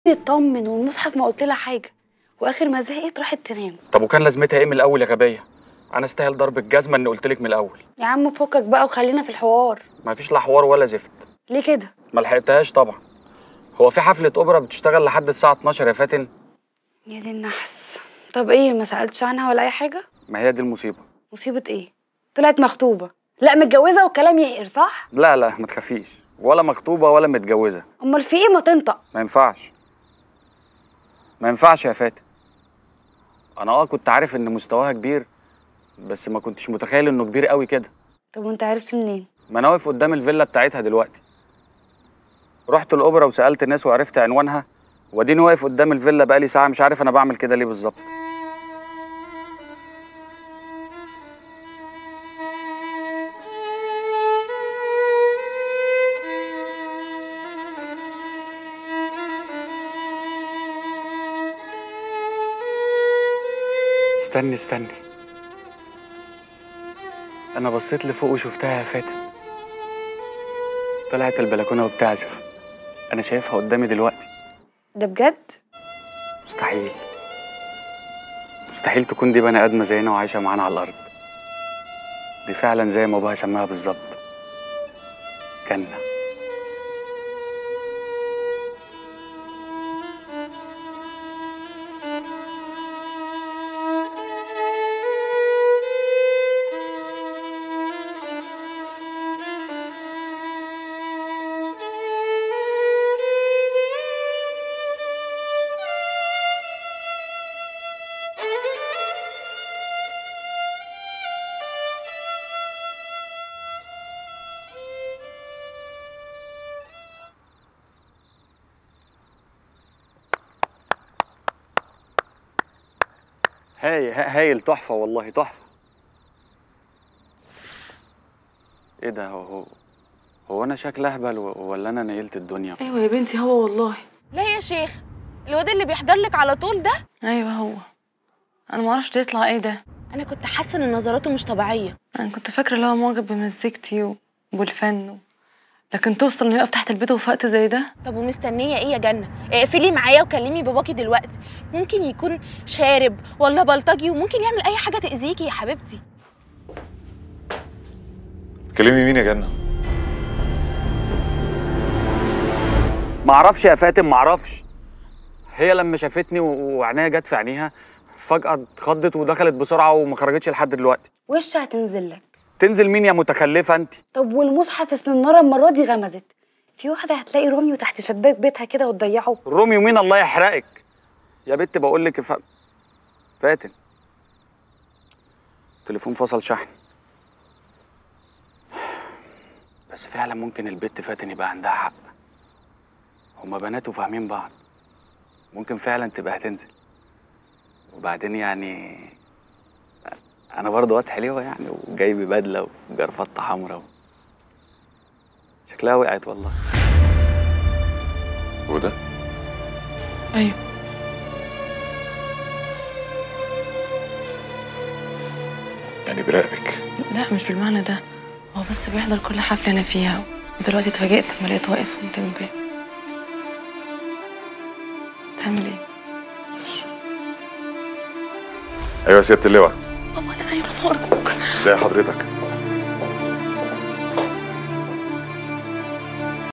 اطمن والمصحف ما قلت لها حاجه واخر ما زهقت راحت تنام طب وكان لازمتها ايه من الاول يا غبيه انا استاهل ضرب الجزمه اني قلت لك من الاول يا عم فكك بقى وخلينا في الحوار ما فيش لا حوار ولا زفت ليه كده ما لحقتهاش طبعا هو في حفله اوبرا بتشتغل لحد الساعه 12 يا فاتن يا دي النحس طب ايه ما سالتش عنها ولا اي حاجه ما هي دي المصيبه مصيبه ايه طلعت مخطوبه لا متجوزه والكلام يهقر صح لا لا ما تخافيش ولا مخطوبه ولا متجوزه امال في ايه ما تنطق ما ينفعش ما ينفعش يا فاتن انا اه كنت عارف ان مستواها كبير بس ما كنتش متخيل انه كبير قوي كده طب وانت عرفت منين ما انا واقف قدام الفيلا بتاعتها دلوقتي رحت الاوبرا وسالت الناس وعرفت عنوانها واديني واقف قدام الفيلا بقالي ساعه مش عارف انا بعمل كده ليه بالظبط استني استني انا بصيت لفوق وشفتها يا فاتن طلعت البلكونه وبتعزف انا شايفها قدامي دلوقتي ده بجد مستحيل مستحيل تكون دي بني ادمه زينا وعايشه معانا على الارض دي فعلا زي ما ابوها سماها بالظبط جنه هاي هايل تحفه والله تحفه ايه ده هو هو هو انا شكلي اهبل و- ولا انا نيلت الدنيا ايوه يا بنتي هو والله لا يا شيخ الواد اللي بيحضر لك على طول ده ايوه هو انا ما اعرفش ده يطلع ايه ده انا كنت حاسه ان نظراته مش طبيعيه انا كنت فاكره اللي هو معجب بمزيكتي و- والفن و... لكن توصل انه يقف تحت البيت وفي وقت زي ده طب ومستنيه ايه يا جنه اقفلي معايا وكلمي باباكي دلوقتي ممكن يكون شارب ولا بلطجي وممكن يعمل اي حاجه تاذيكي يا حبيبتي تكلمي مين يا جنة؟ معرفش يا فاتن معرفش هي لما شافتني و- وعينيها جت في عينيها فجأة اتخضت ودخلت بسرعة وما خرجتش لحد دلوقتي وش هتنزل لك تنزل مين يا متخلفة انت طب والمصحف السناره المره دي غمزت في واحده هتلاقي روميو تحت شباك بيتها كده وتضيعه روميو مين الله يحرقك يا بنت بقول لك ف... فاتن تليفون فصل شحن بس فعلا ممكن البت فاتن يبقى عندها حق هما بنات وفاهمين بعض ممكن فعلا تبقى هتنزل وبعدين يعني انا برضه واد حليوه يعني وجاي ببدله وجرفطه حمراء شكلها وقعت والله هو ده؟ ايوه يعني بيراقبك لا مش بالمعنى ده هو بس بيحضر كل حفله انا فيها ودلوقتي اتفاجئت لما لقيته واقف قدام البيت تعمل ايه ايوه يا سيادة اللواء بابا انا ايوه أنا ارجوك ازي حضرتك؟